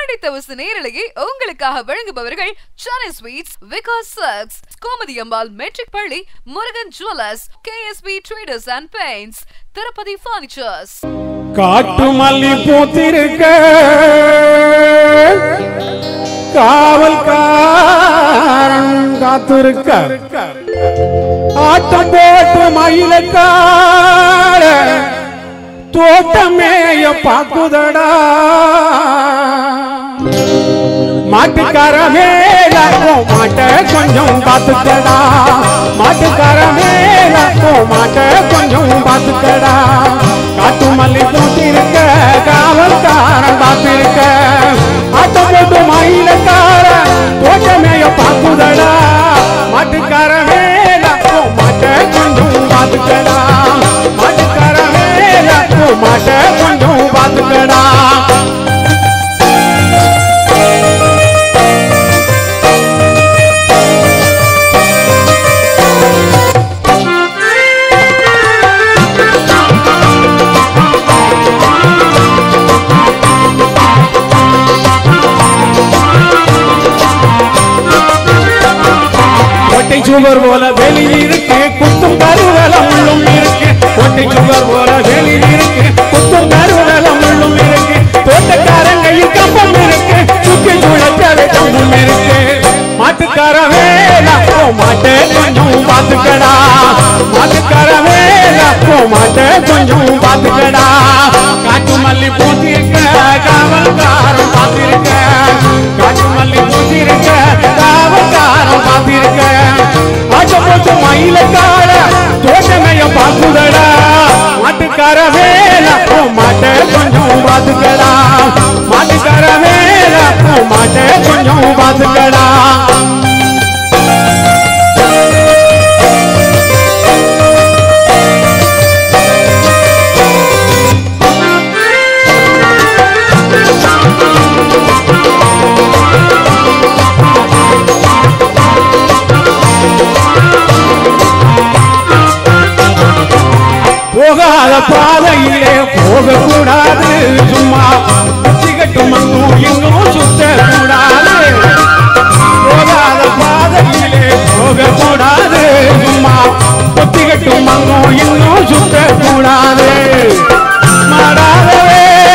கிடைத்தவச நேரலையை உங்களுக்காக வழங்குபவர்கள் Chennai sweets Vikas sacks Gomathi Ambal matric பள்ளி Murugan jewellers KSP traders and paints Tirupati furnitures காட்டு மல்லி பூத்திருக்க காவல்காரன் காத்திருக்க ஆட்டம் போட்டு மயிலக்கார தோட்டமேய பாக்குதடா மாட்டுக்கார மேல உன் மாட்ட கொஞ்சம் பார்த்துக்கடா மாட்டுக்கார மேல உன் மாட்ட கொஞ்சம் பார்த்துக்கடா காட்டு மல்லி பூத்திருக்க காவல்காரன் பார்த்திருக்க ஆட்டம் போட்டு மயிலக்கார தோட்டமேய பாக்குதடா மாட்டுக்கார மேல உன் மாட்ட கொஞ்சம் பார்த்துக்கடா மாட்டுக்கார மேல உன் மாட்ட கொஞ்சம் பார்த்துக்கடா ஒட்டை சுவர் போல வெளி இருக்கு குத்தும் கருவலம் உள்ளும் இருக்கு ஒட்டை சுவர் போல வெளி இருக்கு குத்தும் கருவலம் உள்ளும் இருக்கு தோட்டக்காரங்கையில் கம்பம் இருக்கு சுற்றி சுழற்ற கம்பம் இருக்கு மாட்டுக்கார வேலா போ மாட்டே கொஞ்சம் பாத்துக்கடா மாட்டுக்கார வேலா போ மாட்டே கொஞ்சம் பாத்துக்கடா காட்டு மல்லி பூத்திருக்க காவல்காரன் பார்த்திருக்க காட்டு மல்லி பூத்திருக்க காவல்காரன் பார்த்திருக்க ஆட்ட போட்டு மயில கால தோட்டமைய பாக்குதடா மாட்டுக்கார வேலா போ மாட்டே கொஞ்சம் பாத்துக்கடா மாட்டுக்கார வேலா போ மாட்டே கொஞ்சம் பாத்துக்கடா போகாத பாதையிலே போகக்கூடாது சும்மா கட்டும் அங்கும் இங்கும் சுத்த கூடாது போகாத பாதையிலே போகக்கூடாது சும்மா கட்டும் அங்கும் இங்கும் சுத்த கூடாது மாடாதவே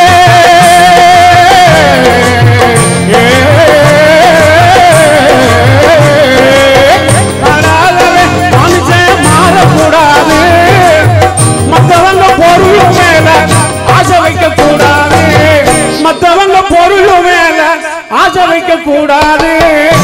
மாறாதவே மனுஷன் மாறக்கூடாது மத்தவங்க பொருள் மேல ஆசை வைக்க கூடாது மத்தவங்க பொருள் மேல ஆசை வைக்க கூடாது